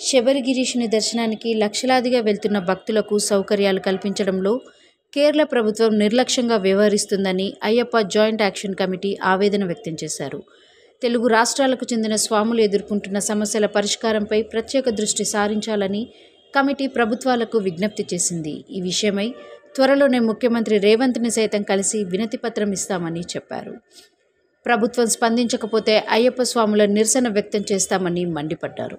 శబరిగిరీషుని దర్శనానికి లక్షలాదిగా వెళ్తున్న భక్తులకు సౌకర్యాలు కల్పించడంలో కేరళ ప్రభుత్వం నిర్లక్ష్యంగా వ్యవహరిస్తుందని అయ్యప్ప జాయింట్ యాక్షన్ కమిటీ ఆవేదన వ్యక్తం చేశారు తెలుగు రాష్ట్రాలకు చెందిన స్వాములు ఎదుర్కొంటున్న సమస్యల పరిష్కారంపై ప్రత్యేక దృష్టి సారించాలని కమిటీ ప్రభుత్వాలకు విజ్ఞప్తి చేసింది ఈ విషయమై త్వరలోనే ముఖ్యమంత్రి రేవంత్ని సైతం కలిసి వినతి పత్రం ఇస్తామని చెప్పారు ప్రభుత్వం స్పందించకపోతే అయ్యప్ప స్వాముల నిరసన వ్యక్తం చేస్తామని మండిపడ్డారు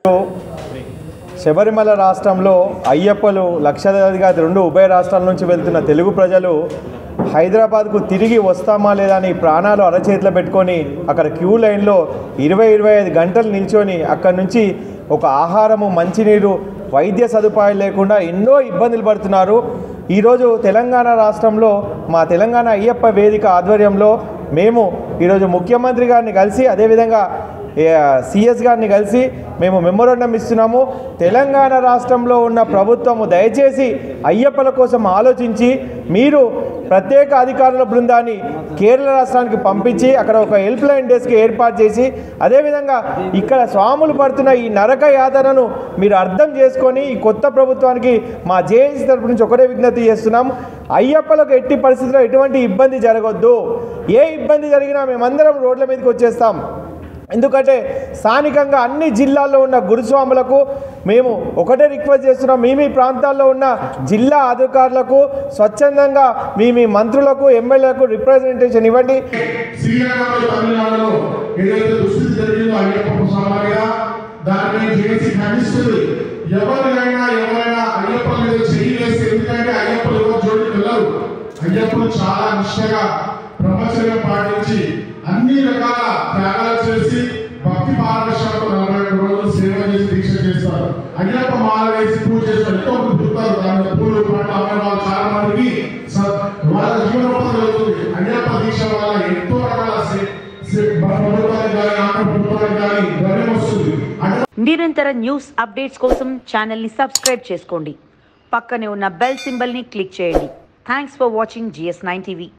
శబరిమల రాష్ట్రంలో అయ్యప్పలు లక్షలాదిగా రెండు ఉభయ రాష్ట్రాల నుంచి వెళ్తున్న తెలుగు ప్రజలు హైదరాబాద్కు తిరిగి వస్తామా లేదా అని ప్రాణాలు అరచేతిలో పెట్టుకొని అక్కడ క్యూ లైన్లో ఇరవై ఇరవై ఐదు గంటలు నిల్చొని అక్కడి నుంచి ఒక ఆహారము మంచినీరు వైద్య సదుపాయాలు లేకుండా ఎన్నో ఇబ్బందులు పడుతున్నారు ఈరోజు తెలంగాణ రాష్ట్రంలో మా తెలంగాణ అయ్యప్ప వేదిక ఆధ్వర్యంలో మేము ఈరోజు ముఖ్యమంత్రి గారిని కలిసి అదేవిధంగా సిఎస్ గారిని కలిసి మేము మెమోరండం ఇస్తున్నాము తెలంగాణ రాష్ట్రంలో ఉన్న ప్రభుత్వము దయచేసి అయ్యప్పల కోసం ఆలోచించి మీరు ప్రత్యేక అధికారుల బృందాన్ని కేరళ రాష్ట్రానికి పంపించి అక్కడ ఒక హెల్ప్ లైన్ డెస్క్ ఏర్పాటు చేసి అదేవిధంగా ఇక్కడ స్వాములు పడుతున్న ఈ నరక యాతనను మీరు అర్థం చేసుకొని ఈ కొత్త ప్రభుత్వానికి మా జేఏసీ తరపు నుంచి ఒకటే విజ్ఞప్తి చేస్తున్నాం అయ్యప్పలకు ఎట్టి పరిస్థితుల్లో ఎటువంటి ఇబ్బంది జరగొద్దు ఏ ఇబ్బంది జరిగినా మేమందరం రోడ్ల మీదకి వచ్చేస్తాం ఎందుకంటే స్థానికంగా అన్ని జిల్లాల్లో ఉన్న గురుస్వాములకు మేము ఒకటే రిక్వెస్ట్ చేస్తున్నాం మీ మీ ప్రాంతాల్లో ఉన్న జిల్లా అధికారులకు స్వచ్ఛందంగా మీ మీ మంత్రులకు ఎమ్మెల్యేలకు రిప్రజెంటేషన్ ఇవ్వండి శ్రీలంకలో తమిళనాడులో ఏదైతే దుస్థితి జరిగిందో అయ్యప్ప స్వామిగా దాన్ని చేసి ఖండిస్తుంది ఎవరినైనా ఎవరైనా అయ్యప్ప మీద చెయ్యి వేస్తే ఎందుకంటే అయ్యప్పలు ఎవరు జోడికి వెళ్ళరు అయ్యప్పలు చాలా నిష్టగా బ్రహ్మచర్యం పాటించి అన్ని రకాల త్యాగాలు చేసి భక్తి పారదర్శకతో నలభై రెండు రోజులు సేవ చేసి దీక్ష చేస్తారు అయ్యప్ప మాల వేసి పూజ చేస్తారు ఎంతో మంది పుడతారు దాని మీద పూలు పండ్లు అమ్మే వాళ్ళు చాలా మందికి స- వాళ్ళ జీవనోపాధి కలుగుతుంది అయ్యప్ప దీక్ష వల్ల ఎంతో రకాల సే- సే- ప్రభుత్వానికి కానీ ఆంధ్ర ప్రభుత్వానికి కానీ ధనం వస్తుంది అంటే నిరంతర న్యూస్ అప్డేట్స్ కోసం ఛానల్ని సబ్స్క్రైబ్ చేసుకోండి పక్కనే ఉన్న బెల్ సింబల్ని క్లిక్ చేయండి thanks for watching GS nine TV